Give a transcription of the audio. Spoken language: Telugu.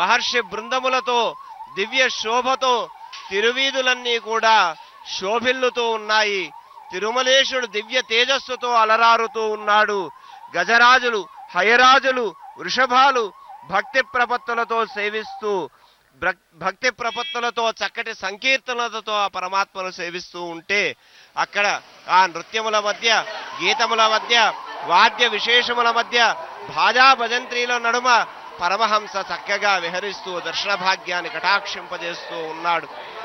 మహర్షి బృందములతో దివ్య శోభతో తిరువీధులన్నీ కూడా శోభిల్లుతూ ఉన్నాయి తిరుమలేశుడు దివ్య తేజస్సుతో అలరారుతూ ఉన్నాడు గజరాజులు హయరాజులు వృషభాలు భక్తి ప్రపత్తులతో సేవిస్తూ భక్- భక్తి ప్రపత్తులతో చక్కటి సంకీర్తనలతో ఆ పరమాత్మను సేవిస్తూ ఉంటే అక్కడ ఆ నృత్యముల మధ్య గీతముల మధ్య వాద్య విశేషముల మధ్య భాజా భజంత్రీల నడుమ పరమహంస చక్కగా విహరిస్తూ దర్శన భాగ్యాన్ని కటాక్షింపజేస్తూ ఉన్నాడు